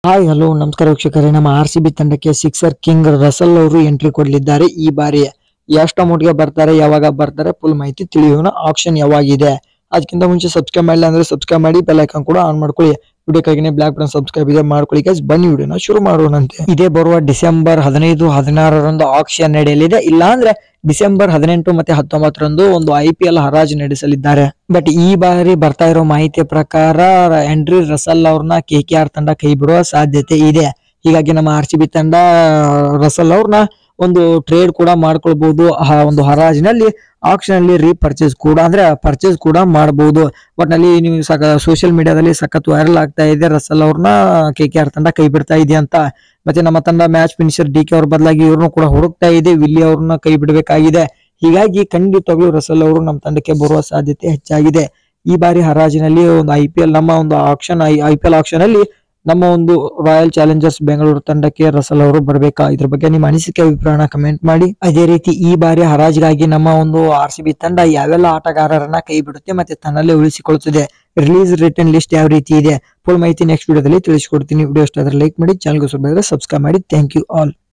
Hi hello ನಮಸ್ಕಾರ ವೀಕ್ಷಕರೇ ನಮ್ಮ ಆರ್ ಸಿ ಬಿ ತಂಡಕ್ಕೆ ಸಿಕ್ಸರ್ ಕಿಂಗ್ ರಸಲ್ ಅವರು ಎಂಟ್ರಿ ಕೊಡಲಿದ್ದಾರೆ ಈ ಬಾರಿ ಎಷ್ಟು ಅಮೌಂಟ್ಗೆ ಬರ್ತಾರೆ ಯಾವಾಗ ಬರ್ತಾರೆ ಫುಲ್ ಮಾಹಿತಿ ತಿಳಿಯೋಣ ಆಪ್ಷನ್ ಯಾವಾಗಿದೆ ಅದಕ್ಕಿಂತ ಮುಂಚೆ ಸಬ್ಸ್ಕ್ರೈಬ್ ಮಾಡಿಲ್ಲ ಅಂದ್ರೆ ಸಬ್ಸ್ಕ್ರೈಬ್ ಮಾಡಿ ಬೆಲ್ ಐಕಾನ್ ಕೂಡ ಆನ್ ಮಾಡ್ಕೊಳ್ಳಿ ವಿಡಿಯೋಕ್ಕಾಗಿ ಬ್ಲಾಕ್ ಬಟನ್ ಸಬ್ಸ್ಕ್ರೈಬ್ ಇದೆ ಮಾಡ್ಕೊಳ್ಳಿ guys. ಬನ್ನಿ ವಿಡಿಯೋನ ಶುರು ಮಾಡೋಣಂತೆ ಇದೇ ಬರುವ ಡಿಸೆಂಬರ್ ಹದಿನೈದು ಹದಿನಾರರಂದು ಆಕ್ಷನ್ ನಡೆಯಲಿದೆ ಇಲ್ಲ ಅಂದ್ರೆ ಡಿಸೆಂಬರ್ ಹದಿನೆಂಟು ಮತ್ತೆ ಹತ್ತೊಂಬತ್ತರಂದು ಒಂದು ಐ ಪಿ ಎಲ್ ಹರಾಜು ನಡೆಸಲಿದ್ದಾರೆ ಬಟ್ ಈ ಬಾರಿ ಬರ್ತಾ ಇರೋ ಮಾಹಿತಿಯ ಪ್ರಕಾರ ಎಂಡ್ರಿ ರಸಲ್ ಅವ್ರನ್ನ ಕೆ ಕೆ ಆರ್ ತಂಡ ಕೈ ಬಿಡುವ ಸಾಧ್ಯತೆ ಇದೆ ಹೀಗಾಗಿ ನಮ್ಮ ಆರ್ ಸಿ ಬಿ ತಂಡ ರಸಲ್ ಅವ್ರನ್ನ ಒಂದು ಟ್ರೇಡ್ ಕೂಡ ಮಾಡ್ಕೊಳ್ಬಹುದು ಆ ಒಂದು ಹರಾಜಿನಲ್ಲಿ ಆಕ್ಷನ್ ಅಲ್ಲಿ ರೀಪರ್ಚೇಸ್ ಕೂಡ ಅಂದ್ರೆ ಪರ್ಚೇಸ್ ಕೂಡ ಮಾಡಬಹುದು ಒಟ್ನಲ್ಲಿ ನೀವು ಸಕ ಸೋಷಿಯಲ್ ಮೀಡಿಯಾದಲ್ಲಿ ಸಖತ್ ವೈರಲ್ ಆಗ್ತಾ ಇದೆ ರಸಲ್ ಅವ್ರನ್ನ ಕೆ ಕೆ ಆರ್ ತಂಡ ಕೈ ಬಿಡ್ತಾ ಇದೆ ಅಂತ ಮತ್ತೆ ನಮ್ಮ ತಂಡ ಮ್ಯಾಚ್ ಫಿನಿಷರ್ ಡಿ ಕೆ ಅವ್ರ ಬದಲಾಗಿ ಇವ್ರನ್ನು ಕೂಡ ಹುಡುಕ್ತಾ ಇದೆ ವಿಲ್ಲಿ ಅವ್ರನ್ನ ಕೈ ಬಿಡಬೇಕಾಗಿದೆ ಹೀಗಾಗಿ ಖಂಡಿತವಾಗ್ಲೂ ರಸಲ್ ಅವರು ನಮ್ಮ ತಂಡಕ್ಕೆ ಬರುವ ಸಾಧ್ಯತೆ ಹೆಚ್ಚಾಗಿದೆ ಈ ಬಾರಿ ಹರಾಜಿನಲ್ಲಿ ಒಂದು ಐ ಪಿ ಎಲ್ ನಮ್ಮ ಒಂದು auction I P L auction ಅಲ್ಲಿ ನಮ್ಮ ಒಂದು ರಾಯಲ್ ಚಾಲೆಂಜರ್ಸ್ ಬೆಂಗಳೂರು ತಂಡಕ್ಕೆ ರಸಲ್ ಅವರು ಬರಬೇಕಾ ಇದ್ರ ಬಗ್ಗೆ ನಿಮ್ಮ ಅನಿಸಿಕೆ ಅಭಿಪ್ರಾಯನ ಕಮೆಂಟ್ ಮಾಡಿ ಅದೇ ರೀತಿ ಈ ಬಾರಿ ಹರಾಜಿಗಾಗಿ ನಮ್ಮ ಒಂದು ಆರ್ ಸಿ ಬಿ ತಂಡ ಯಾವೆಲ್ಲ ಆಟಗಾರರನ್ನ ಕೈ ಬಿಡುತ್ತೆ ಮತ್ತೆ ತನ್ನಲ್ಲೇ ಉಳಿಸಿಕೊಳ್ಳುತ್ತದೆ ರಿಲೀಸ್ ರಿಟರ್ನ್ ಲಿಸ್ಟ್ ಯಾವ ರೀತಿ ಇದೆ ಫುಲ್ ಮಾಹಿತಿ ನೆಕ್ಸ್ಟ್ ವಿಡಿಯೋದಲ್ಲಿ ತಿಳಿಸ್ಕೊಡ್ತೀನಿ ವಿಡಿಯೋ ಇಷ್ಟ ಆದ್ರೆ ಲೈಕ್ ಮಾಡಿ ಚಾನಲ್ಗೆ ಸಬ್ಸ್ಕ್ರೈಬ್ ಮಾಡಿ ಥ್ಯಾಂಕ್ ಯು ಆಲ್